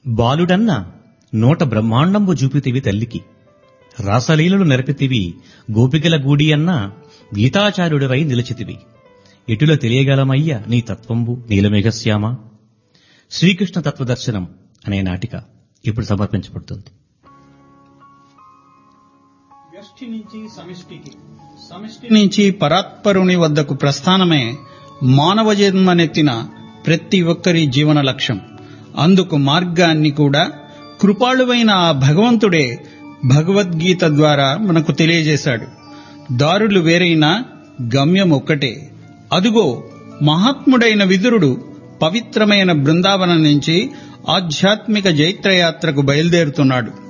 బాలుడన్న నోట బ్రహ్మాండంబు చూపితివి తల్లికి రాసలీలలు నెరపితివి గోపికల గూడి అన్న గీతాచార్యుడివై నిలిచితివి ఎటుల తెలియగలమయ్య నీ తత్వంబు నీలమేఘశ్యామ శ్రీకృష్ణ తత్వదర్శనం అనే నాటిక ఇప్పుడు సమర్పించబడుతుంది వ్యష్టి నుంచి సమిష్టికి సమిష్టి నుంచి పరాత్పరుని వద్దకు ప్రస్థానమే మానవ జన్మనెత్తిన ప్రతి ఒక్కరి జీవన లక్ష్యం అందుకు మార్గాన్ని కూడా కృపాళువైన ఆ భగవంతుడే భగవద్గీత ద్వారా మనకు తెలియజేశాడు దారులు వేరైనా గమ్యం ఒక్కటే అదుగో మహాత్ముడైన విదురుడు పవిత్రమైన బృందావనం నుంచి ఆధ్యాత్మిక జైత్రయాత్రకు బయలుదేరుతున్నాడు